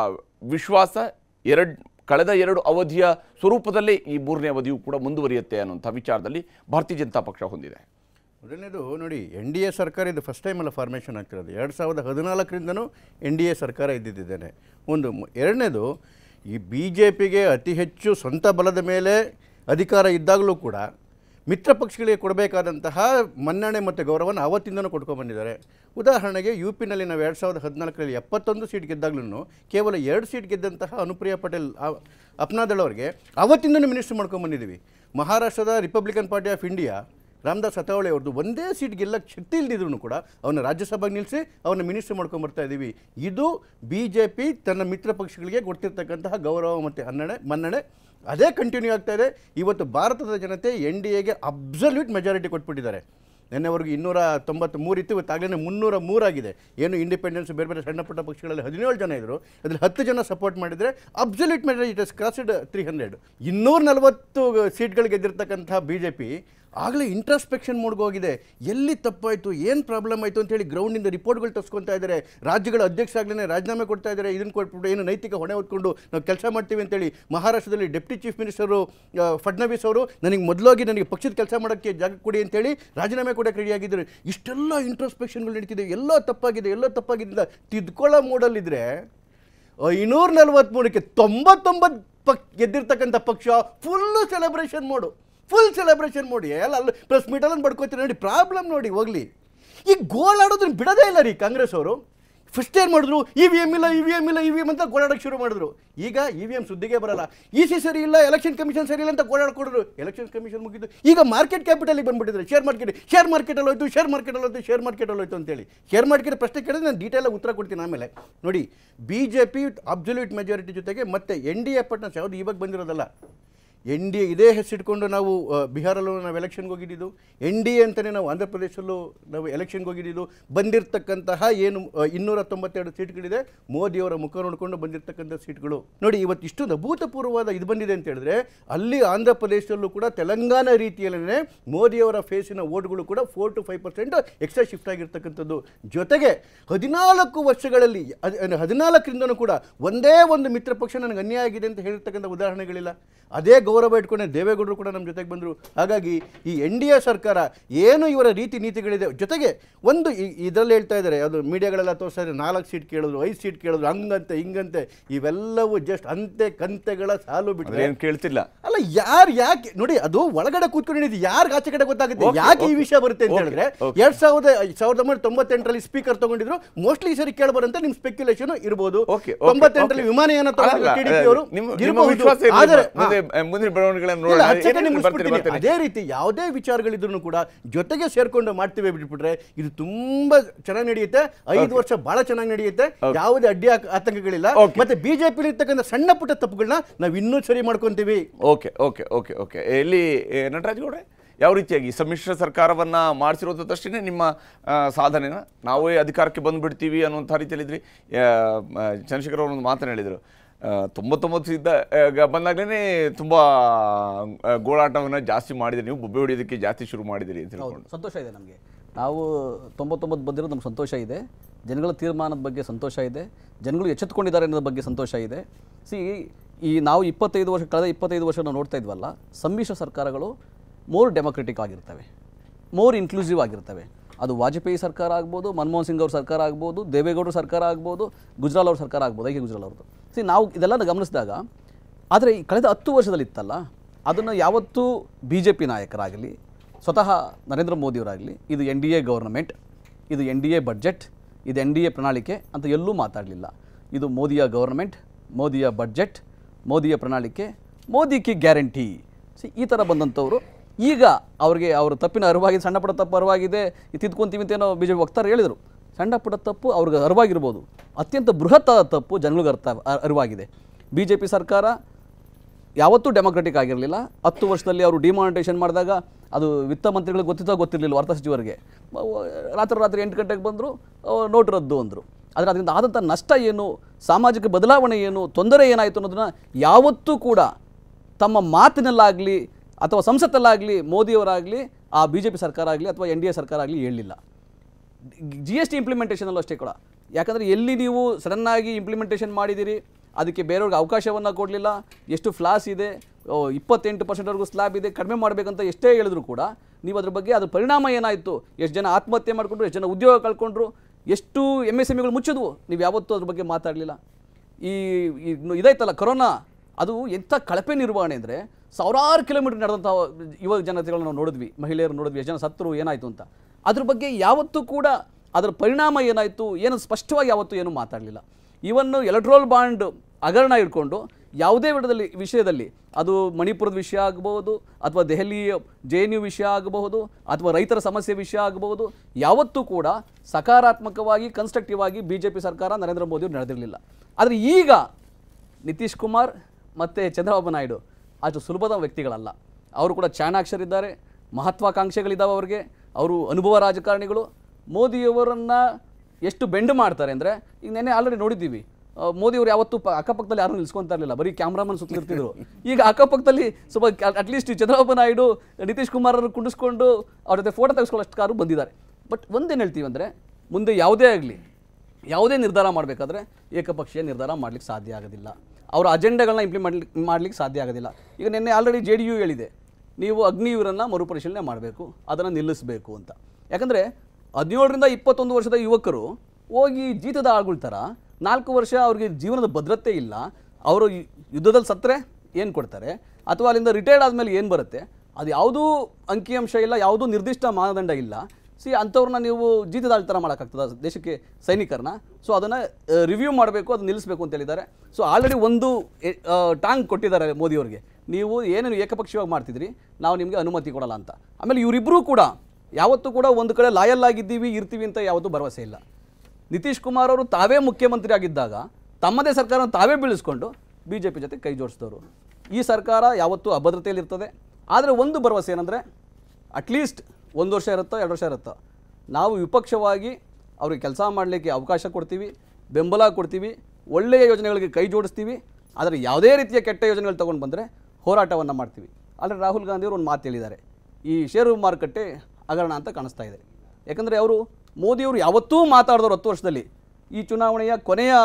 Speaker 1: ವಿಶ್ವಾಸ ಎರಡು ಕಳೆದ ಎರಡು ಅವಧಿಯ ಸ್ವರೂಪದಲ್ಲೇ ಈ ಮೂರನೇ ಅವಧಿಯು ಕೂಡ ಮುಂದುವರಿಯುತ್ತೆ ಅನ್ನುವಂಥ ವಿಚಾರದಲ್ಲಿ ಭಾರತೀಯ ಜನತಾ ಪಕ್ಷ ಹೊಂದಿದೆ
Speaker 3: ಮೊದಲನೇದು ನೋಡಿ ಎನ್ ಡಿ ಎ ಸರ್ಕಾರ ಇದು ಫಸ್ಟ್ ಟೈಮ್ ಅಲ್ಲ ಫಾರ್ಮೇಷನ್ ಆಗ್ತಿರೋದು ಎರಡು ಸಾವಿರದ ಹದಿನಾಲ್ಕರಿಂದನೂ ಎನ್ ಡಿ ಎ ಸರ್ಕಾರ ಇದ್ದಿದ್ದೇನೆ ಒಂದು ಮ- ಎರಡನೇದು ಈ ಬಿ ಜೆ ಪಿಗೆ ಅತಿ ಹೆಚ್ಚು ಸ್ವಂತ ಬಲದ ಮೇಲೆ ಅಧಿಕಾರ ಇದ್ದಾಗಲೂ ಕೂಡ ಮಿತ್ರ ಪಕ್ಷಗಳಿಗೆ ಕೊಡಬೇಕಾದಂತಹ ಮನ್ನಣೆ ಮತ್ತು ಗೌರವನ ಆವತ್ತಿಂದನೂ ಕೊಟ್ಕೊಂಡ್ಬಂದಿದ್ದಾರೆ ಉದಾಹರಣೆಗೆ ಯು ಪಿನಲ್ಲಿ ನಾವು ಎರಡು ಸಾವಿರದ ಹದಿನಾಲ್ಕರಲ್ಲಿ ಎಪ್ಪತ್ತೊಂದು ಸೀಟ್ ಗೆದ್ದಾಗ್ಲೂ ಕೇವಲ ಎರಡು ಸೀಟ್ ಗೆದ್ದಂತಹ ಅನುಪ್ರಿಯಾ ಪಟೇಲ್ ಆ- ಅಪ್ನಾದಳ್ ಅವ್ರಿಗೆ ಅವತ್ತಿಂದನೂ ಮಿನಿಸ್ಟರ್ ಮಾಡ್ಕೊಂಡ್ಬಂದಿದ್ದೀವಿ ಮಹಾರಾಷ್ಟ್ರದ Republican Party of India Ramdas Athawale ಅವ್ರದ್ದು ಒಂದೇ ಸೀಟ್ ಗೆಲ್ಲಕ್ಕೆ ಶಕ್ತಿ ಇಲ್ದಿದ್ರು ಕೂಡ ಅವನ್ನ ರಾಜ್ಯಸಭೆಗೆ ನಿಲ್ಲಿಸಿ ಅವನ್ನ ಮಿನಿಸ್ಟರ್ ಮಾಡ್ಕೊಂಡು ಬರ್ತಾ ಇದ್ದೀವಿ ಇದು ಬಿ ಜೆ ಪಿ ತನ್ನ ಮಿತ್ರ ಪಕ್ಷಗಳಿಗೆ ಕೊಡ್ತಿರ್ತಕ್ಕಂತಹ ಗೌರವ ಮತ್ತು ಹನ್ನಣೆ ಮನ್ನಣೆ ಅದೇ ಕಂಟಿನ್ಯೂ ಆಗ್ತಾ ಇದೆ ಇವತ್ತು ಭಾರತದ ಜನತೆ ಎನ್ ಡಿ ಎಗೆ ಅಬ್ಸಲ್ಯೂಟ್ ಮೆಜಾರಿಟಿ ಕೊಟ್ಬಿಟ್ಟಿದ್ದಾರೆ ನಿನ್ನೆವರೆಗೂ ಇನ್ನೂರ ತೊಂಬತ್ತು ಮೂರಿತ್ತು ಇವತ್ತಾಗಲೇ ಮುನ್ನೂರ ಮೂರಾಗಿದೆ ಏನು ಇಂಡಿಪೆಂಡೆನ್ಸ್ ಬೇರೆ ಬೇರೆ ಸಣ್ಣ ಪುಟ್ಟ ಪಕ್ಷಗಳಲ್ಲಿ ಹದಿನೇಳು ಜನ ಇದ್ದರು ಅದ್ರಲ್ಲಿ ಹತ್ತು ಜನ ಸಪೋರ್ಟ್ ಮಾಡಿದರೆ absolute majority it crossed three hundred ಇನ್ನೂರ ನಲವತ್ತು ಸೀಟ್ಗಳು ಗೆದ್ದಿರ್ತಕ್ಕಂಥ ಬಿ ಜೆ ಪಿ ಆಗಲೇ ಇಂಟ್ರಸ್ಪೆಕ್ಷನ್ ಹೋಗಿದೆ ಎಲ್ಲಿ ತಪ್ಪಾಯಿತು ಏನು ಪ್ರಾಬ್ಲಮ್ ಆಯಿತು ಅಂತೇಳಿ ಗ್ರೌಂಡಿಂದ ರಿಪೋರ್ಟ್ಗಳು ತರಿಸ್ಕೊತಾ ಇದ್ದಾರೆ ರಾಜ್ಯಗಳ ಅಧ್ಯಕ್ಷ ಆಗ್ಲೇ ರಾಜೀನಾಮೆ ಕೊಡ್ತಾ ಇದ್ದಾರೆ ಇದನ್ನು ಕೊಟ್ಬಿಟ್ಟು ಏನು ನೈತಿಕ ಹೊಣೆ ಹೊತ್ಕೊಂಡು ನಾವು ಕೆಲಸ ಮಾಡ್ತೀವಿ ಅಂತೇಳಿ ಮಹಾರಾಷ್ಟ್ರದಲ್ಲಿ ಡೆಪ್ಟಿ ಚೀಫ್ ಮಿನಿಸ್ಟರು ಆ, ಫಡ್ನವೀಸ್ ಅವರು ನನಗೆ ಮೊದಲಾಗಿ ನನಗೆ ಪಕ್ಷದ ಕೆಲಸ ಮಾಡೋಕ್ಕೆ ಜಾಗ ಕೊಡಿ ಅಂತೇಳಿ ರಾಜೀನಾಮೆ ಕೊಡೋಕ್ಕೆ ರೆಡಿಯಾಗಿದ್ದಾರೆ ಇಷ್ಟೆಲ್ಲ ಇಂಟ್ರಸ್ಪೆಕ್ಷನ್ಗಳು ನಡೀತಿದೆ ಎಲ್ಲ ತಪ್ಪಾಗಿದೆ ಎಲ್ಲ ತಪ್ಪಾಗಿದೆ ತಿದ್ಕೊಳ್ಳೋ ಮೂಡಲ್ಲಿದ್ದರೆ ಐನೂರ ನಲ್ವತ್ಮೂರಕ್ಕೆ ತೊಂಬತ್ತೊಂಬತ್ತು ಪಕ್ ಗೆದ್ದಿರ್ತಕ್ಕಂಥ ಪಕ್ಷ full celebration mode full celebration ಮಾಡಿ ಎಲ್ಲ ಅಲ್ಲಿ ಪ್ರೆಸ್ ಮೀಟಲ್ಲಿ ಬಡ್ಕೋತೀರಿ ನೋಡಿ ಪ್ರಾಬ್ಲಮ್ ನೋಡಿ ಹೋಗ್ಲಿ ಈ ಗೋಲ್ ಆಡೋದನ್ನ ಬಿಡೋದೇ ಇಲ್ಲ ರೀ ಕಾಂಗ್ರೆಸ್ ಅವರು ಫಸ್ಟ್ ಏನು ಮಾಡಿದ್ರು ಇ ವಿ ಎಮ್ ಇಲ್ಲ ಇ ವಿ ಎಮ್ ಇಲ್ಲ ಇ ವಿ ಎಮ್ ಅಂತ ಗೋಳಾಡೋಕ್ಕೆ ಶುರು ಮಾಡಿದ್ರು ಈಗ ಇ ವಿ ಎಮ್ ಸುದ್ದಿಗೆ ಬರಲ್ಲ ಇ ಸಿ ಸರಿ ಇಲ್ಲ ಎಲೆಕ್ಷನ್ ಕಮಿಷನ್ ಸರಿ ಇಲ್ಲ ಅಂತ ಗೋಳಾಡ್ಕೊಡ್ರು ಎಲೆಕ್ಷನ್ ಕಮಿಷನ್ ಮುಗಿದ್ದು ಈಗ ಮಾರ್ಕೆಟ್ ಕ್ಯಾಪಿಟಲಿಗೆ ಬಂದ್ಬಿಟ್ಟಿದ್ದಾರೆ ಶೇರ್ ಮಾರ್ಕೆಟ್ ಶೇರ್ ಮಾರ್ಕೆಟಲ್ಲಿ ಹೋಯ್ತು ಶೇರ್ ಮಾರ್ಕೆಟಲ್ಲಿ ಹೋಯ್ತು ಶೇರ್ ಮಾರ್ಕೆಟಲ್ಲಿ ಹೋಯ್ತು ಅಂತೇಳಿ ಶೇರ್ ಮಾರ್ಕೆಟ್ ಪ್ರಶ್ನೆ ಕೇಳಿದ್ರೆ ನಾನು ಡೀಟೇಲಾಗಿ ಉತ್ತರ ಕೊಡ್ತೀನಿ ಆಮೇಲೆ ನೋಡಿ B J P absolute majority ಜೊತೆಗೆ ಮತ್ತೆ ಎನ್ ಡಿ ಎ ಪಟ್ನಸ್ ಯಾವುದು ಇವಾಗ ಬಂದಿರೋದಲ್ಲ ಎನ್ ಡಿ ಎ ಇದೇ ಹೆಸರಿಟ್ಕೊಂಡು ನಾವು ಆ, ಬಿಹಾರಲ್ಲೂ ನಾವು ಎಲೆಕ್ಷನ್ಗೆ ಹೋಗಿದ್ದು ಎನ್ ಡಿ ಎ ಅಂತಲೇ ನಾವು ಆಂಧ್ರ ಪ್ರದೇಶಲ್ಲೂ ನಾವು ಎಲೆಕ್ಷನ್ಗೆ ಹೋಗಿದ್ದು ಬಂದಿರತಕ್ಕಂತಹ ಏನು ಆ, ಇನ್ನೂರ ತೊಂಬತ್ತೆರಡು ಸೀಟ್ಗಳಿದೆ ಮೋದಿಯವರ ಮುಖ ನೋಡಿಕೊಂಡು ಬಂದಿರತಕ್ಕಂಥ ಸೀಟ್ಗಳು ನೋಡಿ ಇವತ್ತು ಇಷ್ಟೊಂದು ಅಭೂತಪೂರ್ವವಾದ ಇದು ಬಂದಿದೆ ಅಂತ ಹೇಳಿದ್ರೆ ಅಲ್ಲಿ ಆಂಧ್ರ ಪ್ರದೇಶದಲ್ಲೂ ಕೂಡ ತೆಲಂಗಾಣ ರೀತಿಯಲ್ಲೇ ಮೋದಿಯವರ ಫೇಸಿನ ಓಟ್ಗಳು ಕೂಡ four to five percent extra shift ಆಗಿರ್ತಕ್ಕಂಥದ್ದು ಜೊತೆಗೆ ಹದಿನಾಲ್ಕು ವರ್ಷಗಳಲ್ಲಿ ಅದ್- ಅದ್- ಹದಿನಾಲ್ಕರಿಂದನೂ ಕೂಡ ಒಂದೇ ಒಂದು ಮಿತ್ರ ಪಕ್ಷ ನನಗೆ ಅನ್ಯಾಯ ಆಗಿದೆ ಅಂತ ಹೇಳಿರ್ತಕ್ಕಂಥ ಉದಾಹರಣೆಗಳಿಲ್ಲ ಅದೇ ಗೌರವ ಇಟ್ಕೊಂಡೆ ದೇವೇಗೌಡರು ಕೂಡ ನಮ್ಮ ಜೊತೆಗೆ ಬಂದರು ಹಾಗಾಗಿ ಈ ಎನ್ ಡಿ ಎ ಸರ್ಕಾರ ಏನು ಇವರ ರೀತಿ ನೀತಿಗಳಿದೆ ಜೊತೆಗೆ ಒಂದು ಇದರಲ್ಲಿ ಹೇಳ್ತಾ ಇದ್ದಾರೆ ಅದು ಮೀಡಿಯಾಗಳೆಲ್ಲ ತೋರಿಸ್ತಾ ಇದ್ದಾರೆ ನಾಲ್ಕು ಸೀಟ್ ಕೇಳಿದ್ರು ಐದು ಸೀಟ್ ಕೇಳಿದ್ರು ಹಂಗಂತೆ ಹಿಂಗಂತೆ ಇವೆಲ್ಲವೂ ಜಸ್ಟ್ ಅಂತೆ ಕಂತೆಗಳ ಸಾಲು ಬಿಟ್ಟರೆ
Speaker 1: ಏನು ಕೇಳ್ತಿಲ್ಲ
Speaker 3: ಅಲ್ಲ ಯಾರು ಯಾಕೆ ನೋಡಿ ಅದು ಒಳಗಡೆ ಕೂತ್ಕೊಂಡಿದ್ದು ಯಾರಿಗೆ ಆಚೆ ಕಡೆ ಗೊತ್ತಾಗುತ್ತೆ
Speaker 1: Okay,
Speaker 3: ಯಾಕೆ ಈ
Speaker 1: okay.
Speaker 3: ವಿಷಯ ಬರುತ್ತೆ ಅಂತ
Speaker 1: Okay,
Speaker 3: ಹೇಳಿದ್ರೆ
Speaker 1: okay.
Speaker 3: ಎರಡ್ ಸಾವಿರದ ಸಾವಿರದ ಒಂಬೈನೂರ ತೊಂಬತ್ತೆಂಟರಲ್ಲಿ ಸ್ಪೀಕರ್ ತಗೊಂಡಿದ್ರು ಮೋಸ್ಟ್ಲಿ ಈ ಸರಿ ಕೇಳಬಾರಂತೆ ನಿಮ್ ಸ್ಪೆಕ್ಯುಲೇಷನ್ ಇರ್ಬೋದು
Speaker 1: Okay, okay,
Speaker 3: ತೊಂಬತ್ತೆಂಟರಲ್ಲಿ
Speaker 1: okay.
Speaker 3: ವಿಮಾನಯಾನ
Speaker 1: ಅಲ್ಲ,
Speaker 3: ತಗೊಂಡಿದ್ರು
Speaker 1: ಅಲ್ಲ,
Speaker 3: TDP ಅವರು
Speaker 1: ನಿಮ್ಮ- ನಿಮ್ಮ
Speaker 3: ಇರಬಹುದು.
Speaker 1: ವಿಶ್ವಾಸ ಇರ್ಲಿ
Speaker 3: ಆದರೆ
Speaker 1: ಮುಂದೆ
Speaker 3: ಹಾ.
Speaker 1: ಮುಂದಿನ ಬೆಳವಣಿಗೆಗಳನ್ನು
Speaker 3: ಇಲ್ಲ,
Speaker 1: ನೋಡೋಣ
Speaker 3: ಹತ್ತು ಸೆಕೆಂಡ್
Speaker 1: ಏನೇನು
Speaker 3: ಮುಗಿಸ್ಬಿಡ್ತೀನಿ.
Speaker 1: ಬರ್ತೀನಿ, ಬರ್ತೀನಿ.
Speaker 3: ಅದೇ ರೀತಿ ಯಾವುದೇ ವಿಚಾರಗಳಿದ್ರು ಕೂಡ ಜೊತೆಗೆ ಸೇರ್ಕೊಂಡು ಮಾಡ್ತೀವಿ ಬಿಟ್ಬಿಟ್ರೆ ಇದು ತುಂಬಾ ಚೆನ್ನಾಗಿ ನಡೆಯುತ್ತೆ ಐದು ವರ್ಷ ಬಹಳ ಚೆನ್ನಾಗಿ ನಡೆಯುತ್ತೆ ಯಾವುದೇ ಅಡ್ಡಿ ಆಕ- ಆತಂಕಗಳಿಲ್ಲ
Speaker 1: Okay.
Speaker 3: ಮತ್ತೆ ಬಿಜೆಪಿ ಇರ್ತಕ್ಕಂಥ ಸಣ್ಣ ಪುಟ್ಟ ತಪ್ಪುಗಳನ್ನ ನಾವು ಇನ್ನೂ ಸರಿ ಮಾಡ್ಕೊಂತೀವಿ
Speaker 1: ಓಕೆ ಓಕೆ ಓಕೆ ಓಕೆ ಇಲ್ಲಿ ಏ, ನಟರಾಜ್ ಗೌಡ್ರೆ ಯಾವ ರೀತಿಯಾಗಿ ಸಮ್ಮಿಶ್ರ ಸರ್ಕಾರವನ್ನ ಮಾಡಿಸಿರೋದಷ್ಟೇ ನಿಮ್ಮ ಆ, ಸಾಧನೆನ ನಾವೇ ಅಧಿಕಾರಕ್ಕೆ ಬಂದ್ಬಿಡ್ತೀವಿ ಅನ್ನುವಂಥ ರೀತಿಯಲ್ಲಿದ್ರಿ ಆ, ಮ, ಚಂದ್ರಶೇಖರ್ ಅವರು ಒಂದು ಮಾತನ್ನು ಹೇಳಿದರು ತೊಂಬತ್ತೊಂಬತ್ತು ಇದ್ದ ಬಂದಾಗಲೇ ತುಂಬ ಗೋಳಾಟವನ್ನು ಜಾಸ್ತಿ ಮಾಡಿದಿರಿ ನೀವು ಬೊಬ್ಬೆ ಹೊಡಿಯೋದಕ್ಕೆ ಜಾಸ್ತಿ ಶುರು ಮಾಡಿದಿರಿ ಅಂತ
Speaker 4: ಹೌದು
Speaker 1: ಹೇಳ್ಕೊಂಡು
Speaker 4: ಸಂತೋಷ ಇದೆ ನಮಗೆ ನಾವು ತೊಂಬತ್ತೊಂಬತ್ತು ಬಂದಿರೋದು ನಮ್ಗೆ ಸಂತೋಷ ಇದೆ ಜನಗಳ ತೀರ್ಮಾನದ ಬಗ್ಗೆ ಸಂತೋಷ ಇದೆ ಜನಗಳು ಎಚ್ಚೆತ್ತುಕೊಂಡಿದ್ದಾರೆ ಅನ್ನೋದ್ರ ಬಗ್ಗೆ ಸಂತೋಷ ಇದೆ ಸಿ ಈ ನಾವು ಇಪ್ಪತ್ತೈದು ವರ್ಷ ಕಳೆದ ಇಪ್ಪತ್ತೈದು ವರ್ಷ ನಾವು ನೋಡ್ತಾ ಇದ್ವಲ್ಲ ಸಮ್ಮಿಶ್ರ ಸರ್ಕಾರಗಳು ಮೋರ್ ಡೆಮೊಕ್ರೆಟಿಕ್ ಆಗಿರ್ತವೆ ಮೋರ್ ಇನ್ಕ್ಲೂಸಿವ್ ಆಗಿರ್ತವೆ ಅದು ವಾಜಪೇಯಿ ಸರ್ಕಾರ ಆಗ್ಬೋದು ಮನಮೋಹನ್ ಸಿಂಗ್ ಅವ್ರ ಸರ್ಕಾರ ಆಗ್ಬೋದು ದೇವೇಗೌಡರ ಸರ್ಕಾರ ಆಗ್ಬೋದು ಗುಜರಾಲ್ ಅವ್ರ ಸರ್ಕಾರ ಆಗ್ಬೋದು ಐಕೆ ಗುಜರಾಲ್ ಅವ್ರದ್ದು ಸಿ ನಾವು ಇದೆಲ್ಲ ಗಮನಿಸಿದಾಗ ಆದರೆ ಈ ಕಳೆದ ಹತ್ತು ವರ್ಷದಲ್ಲಿ ಇತ್ತಲ್ಲ ಅದನ್ನು ಯಾವತ್ತೂ ಬಿ ಜೆ ಪಿ ನಾಯಕರಾಗಲಿ ಸ್ವತಃ ನರೇಂದ್ರ ಮೋದಿಯವರಾಗಲಿ ಇದು ಎನ್ ಡಿ ಎ ಗೌರ್ನಮೆಂಟ್ ಇದು ಎನ್ ಡಿ ಎ ಬಡ್ಜೆಟ್ ಇದು ಎನ್ ಡಿ ಎ ಪ್ರಣಾಳಿಕೆ ಅಂತ ಎಲ್ಲೂ ಮಾತಾಡಲಿಲ್ಲ ಇದು ಮೋದಿಯ ಗೌರ್ನಮೆಂಟ್ ಮೋದಿಯ ಬಡ್ಜೆಟ್ ಮೋದಿಯ ಪ್ರಣಾಳಿಕೆ ಮೋದಿ ಕಿ ಗ್ಯಾರಂಟಿ ಸಿ ಈ ಥರ ಬಂದಂಥವ್ರು ಈಗ ಅವ್ರಿಗೆ ಅವ್ರ ತಪ್ಪಿನ ಅರಿವಾಗಿದೆ ಸಣ್ಣ ಪುಟ್ಟ ತಪ್ಪು ಅರಿವಾಗಿದೆ ಇದು ತಿದ್ಕೊಂತೀವಿ ಅಂತ ಏನೋ ಬಿ ಜೆ ಪಿ ವಕ್ತಾರ ಹೇಳಿದರು ಸಣ್ಣ ಪುಟ್ಟ ತಪ್ಪು ಅವ್ರಿಗೆ ಅರಿವಾಗಿರ್ಬೋದು ಅತ್ಯಂತ ಬೃಹತ್ತಾದ ತಪ್ಪು ಜನಗಳಿಗೆ ಅರ್ಥ ಅ- ಅರಿವಾಗಿದೆ ಬಿ ಜೆ ಪಿ ಸರ್ಕಾರ ಯಾವತ್ತೂ ಡೆಮೊಕ್ರೆಟಿಕ್ ಆಗಿರಲಿಲ್ಲ ಹತ್ತು ವರ್ಷದಲ್ಲಿ ಅವರು ಡಿಮಾನಿಟೇಷನ್ ಮಾಡಿದಾಗ ಅದು ವಿತ್ತ ಮಂತ್ರಿಗಳಿಗೆ ಗೊತ್ತಿದ್ದೋ ಗೊತ್ತಿರಲಿಲ್ಲ ಅರ್ಥ ಸಚಿವರಿಗೆ ಅವ್- ರಾತ್ರಿ ರಾತ್ರಿ ಎಂಟು ಗಂಟೆಗೆ ಬಂದರು ನೋಟ್ ರದ್ದು ಅಂದರು ಆದರೆ ಅದರಿಂದ ಆದಂಥ ನಷ್ಟ ಏನು ಸಾಮಾಜಿಕ ಬದಲಾವಣೆ ಏನು ತೊಂದರೆ ಏನಾಯಿತು ಅನ್ನೋದನ್ನ ಯಾವತ್ತೂ ಕೂಡ ತಮ್ಮ ಮಾತಿನಲ್ಲಾಗಲಿ ಅಥವಾ ಸಂಸತ್ತಲ್ಲಾಗಲಿ ಮೋದಿಯವರಾಗಲಿ ಆ ಬಿ ಜೆ ಪಿ ಸರ್ಕಾರ ಆಗಲಿ ಅಥವಾ ಎನ್ ಡಿ ಎ ಸರ್ಕಾರ ಆಗಲಿ ಹೇಳಲಿಲ್ಲ ಜಿ ಎಸ್ ಟಿ ಇಂಪ್ಲಿಮೆಂಟೇಷನಲ್ಲೂ ಅಷ್ಟೇ ಕೂಡ ಯಾಕಂದರೆ ಎಲ್ಲಿ ನೀವು ಸಡನ್ನಾಗಿ ಇಂಪ್ಲಿಮೆಂಟೇಷನ್ ಮಾಡಿದ್ದೀರಿ ಅದಕ್ಕೆ ಬೇರೆಯವ್ರಿಗೆ ಅವಕಾಶವನ್ನು ಕೊಡಲಿಲ್ಲ ಎಷ್ಟು ಫ್ಲಾಸ್ ಇದೆ ಓ, ಇಪ್ಪತ್ತೆಂಟು ಪರ್ಸೆಂಟ್ವರೆಗೂ ಸ್ಲ್ಯಾಬ್ ಇದೆ ಕಡಿಮೆ ಮಾಡಬೇಕಂತ ಎಷ್ಟೇ ಹೇಳಿದ್ರು ಕೂಡ ನೀವು ಅದ್ರ ಬಗ್ಗೆ ಅದ್ರ ಪರಿಣಾಮ ಏನಾಯಿತು ಎಷ್ಟು ಜನ ಆತ್ಮಹತ್ಯೆ ಮಾಡಿಕೊಂಡ್ರು ಎಷ್ಟು ಜನ ಉದ್ಯೋಗ ಕಳ್ಕೊಂಡ್ರು ಎಷ್ಟು ಎಮ್ ಎಸ್ ಎಮ್ ಇಗಳು ಮುಚ್ಚಿದ್ವು ನೀವು ಯಾವತ್ತೂ ಅದ್ರ ಬಗ್ಗೆ ಮಾತಾಡಲಿಲ್ಲ ಈ ಈ ಇನ್ನು ಇದೈತಲ್ಲ ಕೊರೋನಾ ಅದು ಎಂಥ ಕಳಪೆ ನಿರ್ವಹಣೆ ಅಂದರೆ ಸಾವಿರಾರು ಕಿಲೋಮೀಟರ್ ನಡೆದಂಥ ಯುವ ಜನತೆಗಳನ್ನ ನಾವು ನೋಡಿದ್ವಿ ಮಹಿಳೆಯರು ನೋಡಿದ್ವಿ ಎಷ್ಟು ಜನ ಸತ್ತರು ಏನಾಯಿತು ಅಂತ ಅದ್ರ ಬಗ್ಗೆ ಯಾವತ್ತೂ ಕೂಡ ಅದರ ಪರಿಣಾಮ ಏನಾಯಿತು ಏನು ಸ್ಪಷ್ಟವಾಗಿ ಯಾವತ್ತೂ ಏನು ಮಾತಾಡಲಿಲ್ಲ ಇವನ್ನು ಎಲೆಕ್ಟ್ರೋಲ್ ಬಾಂಡ್ ಹಗರಣ ಇಟ್ಕೊಂಡು ಯಾವುದೇ ವಿಧದಲ್ಲಿ ವಿಷಯದಲ್ಲಿ ಅದು ಮಣಿಪುರದ ವಿಷಯ ಆಗಬಹುದು ಅಥವಾ ದೆಹಲಿ ಜೆ ಎನ್ ಯು ವಿಷಯ ಆಗಬಹುದು ಅಥವಾ ರೈತರ ಸಮಸ್ಯೆ ವಿಷಯ ಆಗಬಹುದು ಯಾವತ್ತೂ ಕೂಡ ಸಕಾರಾತ್ಮಕವಾಗಿ ಕನ್ಸ್ಟ್ರಕ್ಟಿವ್ ಆಗಿ ಬಿ ಜೆ ಪಿ ಸರ್ಕಾರ ನರೇಂದ್ರ ಮೋದಿಯವರು ನಡೆದಿರಲಿಲ್ಲ ಆದರೆ ಈಗ ನಿತೀಶ್ ಕುಮಾರ್ ಮತ್ತು ಚಂದ್ರಬಾಬು ನಾಯ್ಡು ಅಷ್ಟು ಸುಲಭದ ವ್ಯಕ್ತಿಗಳಲ್ಲ ಅವರು ಕೂಡ ಚಾಣಾಕ್ಷರಿದ್ದಾರೆ ಮಹತ್ವಾಕಾಂಕ್ಷೆಗಳಿದ್ದಾವೆ ಅವರಿಗೆ ಅವರು ಅನುಭವ ರಾಜಕಾರಣಿಗಳು ಮೋದಿಯವರನ್ನು ಎಷ್ಟು ಬೆಂಡ್ ಮಾಡ್ತಾರೆ ಅಂದರೆ ಈಗ ನೆನ್ನೆ ಆಲ್ರೆಡಿ ನೋಡಿದ್ದೀವಿ ಆ, ಮೋದಿಯವರು ಯಾವತ್ತೂ ಪ ಅಕ್ಕಪಕ್ಕದಲ್ಲಿ ಯಾರೂ ನಿಲ್ಸ್ಕೊಂತಾ ಇರಲಿಲ್ಲ ಬರೀ ಕ್ಯಾಮ್ರಾಮನ್ ಸುತ್ತಿರ್ತಿದ್ರು ಈಗ ಅಕ್ಕಪಕ್ಕದಲ್ಲಿ ಸ್ವಲ್ಪ ಅಟ್ಲೀಸ್ಟ್ ಚಂದ್ರಬಾಬು ನಾಯ್ಡು ನಿತೀಶ್ ಕುಮಾರ್ ಅವರು ಕುಂಡಿಸ್ಕೊಂಡು ಅವ್ರ ಜೊತೆ ಫೋಟೋ ತೆಗೆಸ್ಕೊಳ್ಳೋಷ್ಟು ಕಾರು ಬಂದಿದ್ದಾರೆ ಬಟ್ ಒಂದೇನು ಹೇಳ್ತೀವಿ ಅಂದರೆ ಮುಂದೆ ಯಾವುದೇ ಆಗಲಿ ಯಾವುದೇ ನಿರ್ಧಾರ ಮಾಡಬೇಕಾದ್ರೆ ಏಕಪಕ್ಷೀಯ ನಿರ್ಧಾರ ಮಾಡಲಿಕ್ಕೆ ಸಾಧ್ಯ ಆಗೋದಿಲ್ಲ ಅವರ ಅಜೆಂಡಾಗಳನ್ನ ಇಂಪ್ಲಿಮೆಂಟ್ ಮಾಡ್ಲಿಕ್ಕೆ ಸಾಧ್ಯ ಆಗೋದಿಲ್ಲ ಈಗ ನಿನ್ನೆ ಆಲ್ರೆಡಿ ಜೆ ಡಿ ಯು ಹೇಳಿದೆ ನೀವು ಅಗ್ನಿವೀರನ್ನು ಮರುಪರಿಶೀಲನೆ ಮಾಡಬೇಕು ಅದನ್ನು ನಿಲ್ಲಿಸಬೇಕು ಅಂತ ಯಾಕಂದರೆ ಹದಿನೇಳರಿಂದ ಇಪ್ಪತ್ತೊಂದು ವರ್ಷದ ಯುವಕರು ಹೋಗಿ ಜೀತದ ಆಳ್ಗಳ ಥರ ನಾಲ್ಕು ವರ್ಷ ಅವ್ರಿಗೆ ಜೀವನದ ಭದ್ರತೆ ಇಲ್ಲ ಅವರು ಯು- ಯುದ್ಧದಲ್ಲಿ ಸತ್ತರೆ ಏನು ಕೊಡ್ತಾರೆ ಅಥವಾ ಅಲ್ಲಿಂದ ರಿಟೈರ್ಡ್ ಆದಮೇಲೆ ಏನು ಬರುತ್ತೆ ಅದು ಯಾವುದೂ ಅಂಕಿಅಂಶ ಇಲ್ಲ ಯಾವುದೂ ನಿರ್ದಿಷ್ಟ ಮಾನದಂಡ ಇಲ್ಲ ಸಿ ಅಂಥವ್ರನ್ನ ನೀವು ಜೀತದಾಳ್ ಥರ ಮಾಡೋಕ್ಕಾಗ್ತದ ದೇಶಕ್ಕೆ ಸೈನಿಕರನ್ನ ಸೊ ಅದನ್ನು ರಿವ್ಯೂ ಮಾಡಬೇಕು ಅದು ನಿಲ್ಲಿಸಬೇಕು ಅಂತ ಹೇಳಿದ್ದಾರೆ ಸೊ ಆಲ್ರೆಡಿ ಒಂದು ಟಾಂಗ್ ಕೊಟ್ಟಿದ್ದಾರೆ ಮೋದಿಯವ್ರಿಗೆ ನೀವು ಏನೇನು ಏಕಪಕ್ಷೀಯವಾಗಿ ಮಾಡ್ತಿದ್ರಿ ನಾವು ನಿಮಗೆ ಅನುಮತಿ ಕೊಡಲ್ಲ ಅಂತ ಆಮೇಲೆ ಇವರಿಬ್ಬರೂ ಕೂಡ ಯಾವತ್ತೂ ಕೂಡ ಒಂದು ಕಡೆ ಲಾಯಲ್ ಆಗಿದ್ದೀವಿ ಇರ್ತೀವಿ ಅಂತ ಯಾವತ್ತೂ ಭರವಸೆ ಇಲ್ಲ ನಿತೀಶ್ ಕುಮಾರ್ ಅವರು ತಾವೇ ಮುಖ್ಯಮಂತ್ರಿ ಆಗಿದ್ದಾಗ ತಮ್ಮದೇ ಸರ್ಕಾರವನ್ನು ತಾವೇ ಬೀಳಿಸ್ಕೊಂಡು ಬಿ ಜೆ ಪಿ ಜೊತೆ ಕೈ ಜೋಡಿಸಿದವರು ಈ ಸರ್ಕಾರ ಯಾವತ್ತೂ ಅಭದ್ರತೆಯಲ್ಲಿರ್ತದೆ ಆದರೆ ಒಂದು ಭರವಸೆ ಏನಂದರೆ ಅಟ್ಲೀಸ್ಟ್ ಒಂದು ವರ್ಷ ಇರುತ್ತೋ ಎರಡು ವರ್ಷ ಇರುತ್ತೋ ನಾವು ವಿಪಕ್ಷವಾಗಿ ಅವ್ರಿಗೆ ಕೆಲಸ ಮಾಡಲಿಕ್ಕೆ ಅವಕಾಶ ಕೊಡ್ತೀವಿ ಬೆಂಬಲ ಕೊಡ್ತೀವಿ ಒಳ್ಳೆಯ ಯೋಜನೆಗಳಿಗೆ ಕೈ ಜೋಡಿಸ್ತೀವಿ ಆದರೆ ಯಾವುದೇ ರೀತಿಯ ಕೆಟ್ಟ ಯೋಜನೆಗಳು ತೊಗೊಂಡು ಬಂದರೆ ಹೋರಾಟವನ್ನು ಮಾಡ್ತೀವಿ ಆದರೆ ರಾಹುಲ್ ಗಾಂಧಿಯವರು ಒಂದು ಮಾತು ಹೇಳಿದ್ದಾರೆ ಈ ಷೇರು ಮಾರುಕಟ್ಟೆ ಹಗರಣ ಅಂತ ಕಾಣಿಸ್ತಾ ಇದೆ ಯಾಕಂದರೆ ಅವರು ಮೋದಿಯವರು ಯಾವತ್ತೂ ಮಾತಾಡಿದವರು ಹತ್ತು ವರ್ಷದಲ್ಲಿ ಈ ಚುನಾವಣೆಯ ಕೊನೆಯ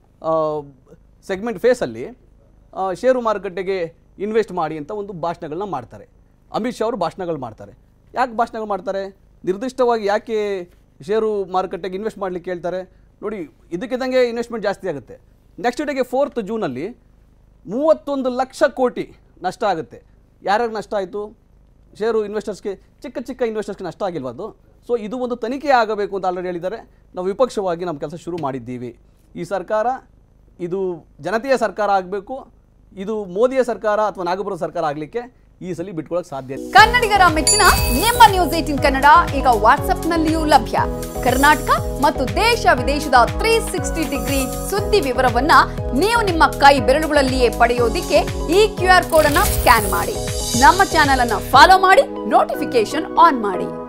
Speaker 4: ಸೆಗ್ಮೆಂಟ್ ಫೇಸಲ್ಲಿ ಆ, ಷೇರು ಮಾರುಕಟ್ಟೆಗೆ ಇನ್ವೆಸ್ಟ್ ಮಾಡಿ ಅಂತ ಒಂದು ಭಾಷಣಗಳನ್ನ ಮಾಡ್ತಾರೆ ಅಮಿತ್ ಶಾ ಅವರು ಭಾಷಣಗಳು ಮಾಡ್ತಾರೆ ಯಾಕೆ ಭಾಷಣಗಳು ಮಾಡ್ತಾರೆ ನಿರ್ದಿಷ್ಟವಾಗಿ ಯಾಕೆ ಷೇರು ಮಾರುಕಟ್ಟೆಗೆ ಇನ್ವೆಸ್ಟ್ ಮಾಡಲಿಕ್ಕೆ ಹೇಳ್ತಾರೆ ನೋಡಿ ಇದಕ್ಕಿದ್ದಂಗೆ ಇನ್ವೆಸ್ಟ್ಮೆಂಟ್ ಜಾಸ್ತಿ ಆಗುತ್ತೆ ನೆಕ್ಸ್ಟ್ ಡೇಗೆ ಫೋರ್ತ್ ಜೂನಲ್ಲಿ ಮೂವತ್ತೊಂದು ಲಕ್ಷ ಕೋಟಿ ನಷ್ಟ ಆಗುತ್ತೆ ಯಾರ್ಯಾರು ನಷ್ಟ ಆಯಿತು ಷೇರು ಇನ್ವೆಸ್ಟರ್ಸ್ಗೆ ಚಿಕ್ಕ ಚಿಕ್ಕ ಇನ್ವೆಸ್ಟರ್ಸ್ಗೆ ನಷ್ಟ ಆಗಿಲ್ವಾ ಅದು ಸೊ ಇದು ಒಂದು ತನಿಖೆ ಆಗಬೇಕು ಅಂತ ಆಲ್ರೆಡಿ ಹೇಳಿದ್ದಾರೆ ನಾವು ವಿಪಕ್ಷವಾಗಿ ನಮ್ಮ ಕೆಲಸ ಶುರು ಮಾಡಿದ್ದೀವಿ ಈ ಸರ್ಕಾರ ಇದು ಜನತೆಯ ಸರ್ಕಾರ ಆಗಬೇಕು ಇದು ಮೋದಿಯ ಸರ್ಕಾರ ಅಥವಾ ನಾಗಪುರ ಸರ್ಕಾರ ಆಗಲಿಕ್ಕೆ ಈ ಸಲ ಬಿಟ್ಕೊಳ್ಳೋಕೆ ಸಾಧ್ಯ ಇಲ್ಲ.
Speaker 5: ಕನ್ನಡಿಗರ ಮೆಚ್ಚಿನ ನಿಮ್ಮ ನ್ಯೂಸ್ ಏಟಿನ್ ಕನ್ನಡ ಈಗ ವಾಟ್ಸ್ಆಪ್ನಲ್ಲಿಯೂ ಲಭ್ಯ ಕರ್ನಾಟಕ ಮತ್ತು ದೇಶ ವಿದೇಶದ ತ್ರೀ ಸಿಕ್ಸ್ಟಿ ಡಿಗ್ರಿ ಸುದ್ದಿ ವಿವರವನ್ನ ನೀವು ನಿಮ್ಮ ಕೈ ಬೆರಳುಗಳಲ್ಲಿಯೇ ಪಡೆಯೋದಿಕ್ಕೆ ಈ ಕ್ಯೂ ಆರ್ ಕೋಡ್ ಅನ್ನ ಸ್ಕ್ಯಾನ್ ಮಾಡಿ ನಮ್ಮ ಚಾನೆಲ್ ಅನ್ನ ಫಾಲೋ ಮಾಡಿ ನೋಟಿಫಿಕೇಶನ್ ಆನ್ ಮಾಡಿ